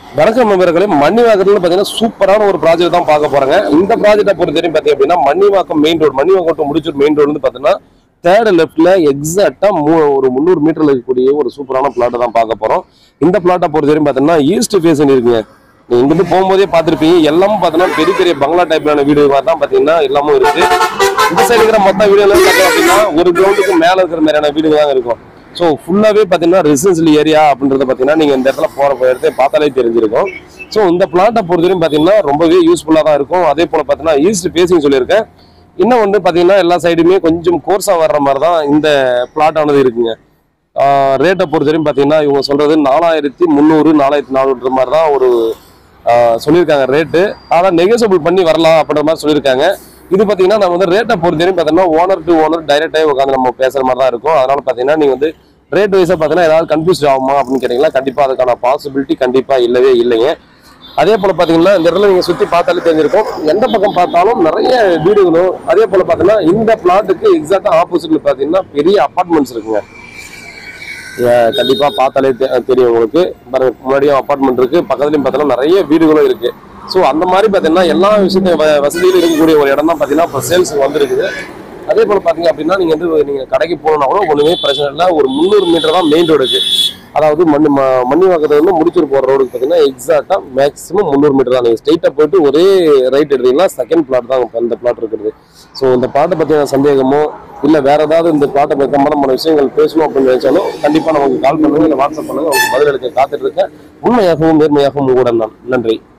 வணக்கம் நண்பர்களே மண்ணிவாக்கத்துல பாத்தீங்கன்னா சூப்பரான ஒரு ப்ராஜெக்ட் தான் பார்க்க போறாங்க இந்த ப்ராஜெக்ட்டை பொறுத்த வரைக்கும் பாத்தீங்க அப்படின்னா Mannivakkam main road Mannivakkam to Mudichur main road வந்து பாத்தீங்கன்னா தேர்ட் லெஃப்ட்ல எக்ஸாக்டா ஒரு முந்நூறு மீட்டர்ல இருக்கக்கூடிய ஒரு சூப்பரான பிளாட்டை தான் பார்க்க போறோம் இந்த பிளாட்டை பொறுத்த வரைக்கும் பாத்தீங்கன்னா ஈஸ்ட் ஃபேஷன் இருக்குங்க நீங்க இங்கிட்டு போகும்போதே பார்த்திருப்பீங்க எல்லாமும் பாத்தீங்கன்னா பெரிய பெரிய பங்களா டைப்லான வீடு மாதிரி தான் பாத்தீங்கன்னா எல்லாமும் இருக்கு இந்த சைடு இருக்கிற மொத்த வீடு எல்லாம் பார்த்தீங்க அப்படின்னா ஒரு கிரவுண்டுக்கு மேல இருக்கிற மாதிரியான வீடுங்க தான் இருக்கும் ஸோ ஃபுல்லாவே பாத்தீங்கன்னா ரெசிடென்சியல் ஏரியா அப்படின்றத பாத்தீங்கன்னா நீங்க இந்த இடத்துல போற இடத்த பார்த்தாலே தெரிஞ்சிருக்கும் ஸோ இந்த பிளாட்டை பொறுத்தவரைக்கும் பாத்தீங்கன்னா ரொம்பவே யூஸ்ஃபுல்லா தான் இருக்கும் அதே போல பாத்தீங்கன்னா ஈஸ்ட் பேசிங் சொல்லியிருக்கேன் இன்னும் வந்து பாத்தீங்கன்னா எல்லா சைடுமே கொஞ்சம் கோர்ஸா வர்ற மாதிரி தான் இந்த பிளாட் ஆனது இருக்குங்க ரேட்டை பொறுத்தவரைக்கும் பாத்தீங்கன்னா இவங்க சொல்றது நாலாயிரத்தி முந்நூறு நாலாயிரத்தி நானூறு மாதிரி தான் ஒரு ஆஹ் சொல்லியிருக்காங்க ரேட்டு ஆனால் நெகோசியபிள் பண்ணி வரலாம் அப்படின்ற மாதிரி சொல்லியிருக்காங்க இது பார்த்தீங்கன்னா நம்ம வந்து ரேட்டை பொறுத்தவரைக்கும் பார்த்தீங்கன்னா ஓனர் டு ஓனர் டைரெக்டாகவே உட்காந்து நம்ம பேசுகிற மாதிரி தான் இருக்கும் அதனால பார்த்தீங்கன்னா நீங்கள் வந்து ரேட் வைஸாக பார்த்தீங்கன்னா ஏதாவது கன்ஃபியூஸ் ஆகுமா அப்படின்னு கேட்டிங்கன்னா கண்டிப்பாக அதுக்கான பாசிபிலிட்டி கண்டிப்பாக இல்லவே இல்லைங்க அதே போல் பார்த்தீங்கன்னா இந்த இடத்துல நீங்கள் சுற்றி பார்த்தாலே தெரிஞ்சிருக்கும் எந்த பக்கம் பார்த்தாலும் நிறைய வீடுகளும் அதே போல் பார்த்தீங்கன்னா இந்த பிளாட்டுக்கு எக்ஸாக்டாக ஆப்போசிட்ல பார்த்தீங்கன்னா பெரிய அப்பார்ட்மெண்ட்ஸ் இருக்குங்க ஏன் கண்டிப்பா பார்த்தாலே தெ- தெரியும் உங்களுக்கு பாருங்க முன்னாடியும் அபார்ட்மெண்ட் இருக்கு பக்கத்துலயும் பார்த்தீங்கன்னா நிறைய வீடுகளும் இருக்கு ஸோ அந்த மாதிரி பார்த்தீங்கன்னா எல்லா விஷயத்தையும் வ- வசதியிலும் இருக்கக்கூடிய ஒரு இடம் தான் பார்த்தீங்கன்னா இப்போ சேல்ஸ் வந்திருக்குது அதே போல பார்த்தீங்க அப்படின்னா நீங்க வந்து நீங்க கடைக்கு போகணும்னா கூட ஒண்ணுமே பிரச்சனை இல்லை ஒரு முந்நூறு மீட்டர் தான் மெயின் ரோடு இருக்கு அதாவது மண்ணு ம- மண்ணிவாக்கத்துல இருந்து முடிச்சூர் போற ரோடுக்கு பார்த்தீங்கன்னா எக்ஸாக்டா மேக்ஸிமம் முந்நூறு மீட்டர் தான் நீங்க ஸ்ட்ரைட்டா போயிட்டு ஒரே ரைட் எடுத்தீங்கன்னா செகண்ட் பிளாட் தான் இப்ப இந்த பிளாட் இருக்குது ஸோ இந்த பிளாட்டை பற்றின சந்தேகமோ இல்லை வேற ஏதாவது இந்த பிளாட்டை பற்றி சம்பந்தமான விஷயங்கள் பேசணும் அப்படின்னு நினைச்சாலும் கண்டிப்பாக நமக்கு கால் பண்ணுங்க இல்லை வாட்ஸ்அப் பண்ணுங்க உங்களுக்கு பதில் எடுக்க காத்துட்டு இருக்கேன் உண்மையாகவும் நேர்மையாகவும் கூட நான் நன்றி